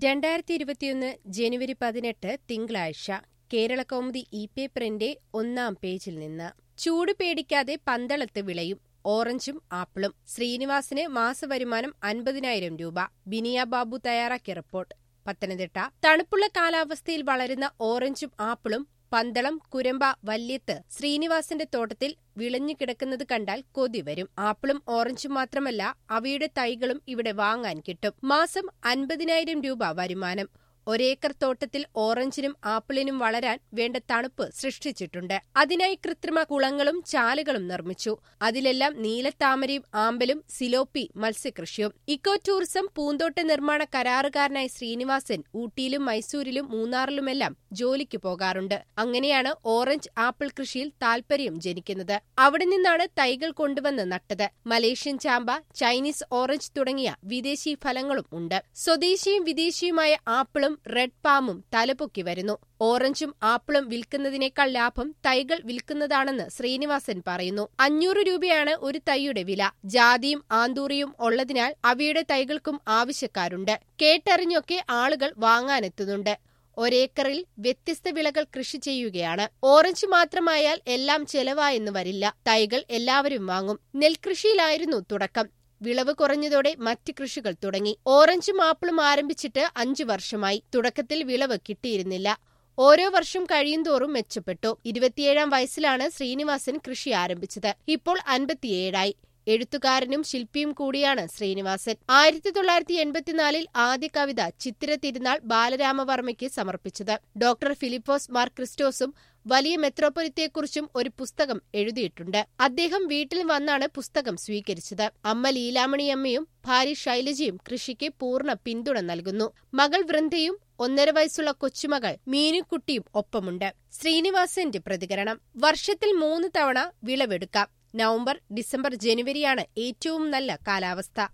രണ്ടായിരത്തി ഇരുപത്തിയൊന്ന് ജനുവരി പതിനെട്ട് തിങ്കളാഴ്ച കേരളകൗമുദി ഇ പേപ്പറിന്റെ ഒന്നാം പേജിൽ നിന്ന് ചൂട് പേടിക്കാതെ പന്തളത്ത് വിളയും ഓറഞ്ചും ആപ്പിളും ശ്രീനിവാസിന് മാസവരുമാനം അൻപതിനായിരം രൂപ ബിനിയ ബാബു തയ്യാറാക്കിയ റിപ്പോർട്ട് പത്തനംതിട്ട തണുപ്പുള്ള കാലാവസ്ഥയിൽ വളരുന്ന ഓറഞ്ചും ആപ്പിളും പന്തളം കുരമ്പ വല്യത്ത് ശ്രീനിവാസന്റെ തോട്ടത്തിൽ വിളഞ്ഞു കിടക്കുന്നത് കണ്ടാൽ കൊതി വരും ആപ്പിളും ഓറഞ്ചും മാത്രമല്ല അവയുടെ തൈകളും ഇവിടെ വാങ്ങാൻ കിട്ടും മാസം അൻപതിനായിരം രൂപ വരുമാനം ഒരേക്കർ തോട്ടത്തിൽ ഓറഞ്ചിനും ആപ്പിളിനും വളരാൻ വേണ്ട തണുപ്പ് സൃഷ്ടിച്ചിട്ടുണ്ട് അതിനായി കൃത്രിമ കുളങ്ങളും ചാലുകളും നിർമ്മിച്ചു അതിലെല്ലാം നീലത്താമരയും ആമ്പലും സിലോപ്പി മത്സ്യകൃഷിയും ഇക്കോ ടൂറിസം പൂന്തോട്ട നിർമ്മാണ കരാറുകാരനായ ശ്രീനിവാസൻ ഊട്ടിയിലും മൈസൂരിലും മൂന്നാറിലുമെല്ലാം ജോലിക്ക് പോകാറുണ്ട് അങ്ങനെയാണ് ഓറഞ്ച് ആപ്പിൾ കൃഷിയിൽ താൽപര്യം ജനിക്കുന്നത് അവിടെ നിന്നാണ് തൈകൾ കൊണ്ടുവന്ന് നട്ടത് മലേഷ്യൻ ചാമ്പ ചൈനീസ് ഓറഞ്ച് തുടങ്ങിയ വിദേശി ഫലങ്ങളും ഉണ്ട് സ്വദേശിയും വിദേശിയുമായ ആപ്പിളും റെഡ് പാമും തലപൊക്കി വരുന്നു ഓറഞ്ചും ആപ്പിളും വിൽക്കുന്നതിനേക്കാൾ ലാഭം തൈകൾ വിൽക്കുന്നതാണെന്ന് ശ്രീനിവാസൻ പറയുന്നു അഞ്ഞൂറ് രൂപയാണ് ഒരു തൈയുടെ വില ജാതിയും ആന്തൂറിയും ഉള്ളതിനാൽ അവയുടെ തൈകൾക്കും ആവശ്യക്കാരുണ്ട് കേട്ടറിഞ്ഞൊക്കെ ആളുകൾ വാങ്ങാനെത്തുന്നുണ്ട് ഒരേക്കറിൽ വ്യത്യസ്ത വിളകൾ കൃഷി ചെയ്യുകയാണ് ഓറഞ്ച് മാത്രമായാൽ എല്ലാം ചെലവായെന്ന് വരില്ല തൈകൾ എല്ലാവരും വാങ്ങും നെൽകൃഷിയിലായിരുന്നു തുടക്കം വിളവ് കുറഞ്ഞതോടെ മറ്റ് കൃഷികൾ തുടങ്ങി ഓറഞ്ചും ആപ്പിളും ആരംഭിച്ചിട്ട് അഞ്ചു വർഷമായി തുടക്കത്തിൽ വിളവ് കിട്ടിയിരുന്നില്ല ഓരോ വർഷം കഴിയുന്തോറും മെച്ചപ്പെട്ടു ഇരുപത്തിയേഴാം വയസ്സിലാണ് ശ്രീനിവാസൻ കൃഷി ആരംഭിച്ചത് ഇപ്പോൾ അൻപത്തിയേഴായി എഴുത്തുകാരനും ശില്പിയും കൂടിയാണ് ശ്രീനിവാസൻ ആയിരത്തി തൊള്ളായിരത്തി എൺപത്തിനാലിൽ ആദ്യ കവിത ചിത്തിര തിരുനാൾ ബാലരാമവർമ്മയ്ക്ക് സമർപ്പിച്ചത് ഡോക്ടർ ഫിലിപ്പോസ് മാർ ക്രിസ്റ്റോസും വലിയ മെത്രോപൊലിത്തെക്കുറിച്ചും ഒരു പുസ്തകം എഴുതിയിട്ടുണ്ട് അദ്ദേഹം വീട്ടിൽ വന്നാണ് പുസ്തകം സ്വീകരിച്ചത് അമ്മ ലീലാമണിയമ്മയും ഭാര്യ ശൈലജയും കൃഷിക്ക് പൂർണ്ണ പിന്തുണ നൽകുന്നു മകൾ വൃന്ദയും ഒന്നര വയസ്സുള്ള കൊച്ചുമകൾ മീനുക്കുട്ടിയും ഒപ്പമുണ്ട് ശ്രീനിവാസന്റെ പ്രതികരണം വർഷത്തിൽ മൂന്ന് തവണ വിളവെടുക്കാം നവംബർ ഡിസംബർ ജനുവരിയാണ് ഏറ്റവും നല്ല കാലാവസ്ഥ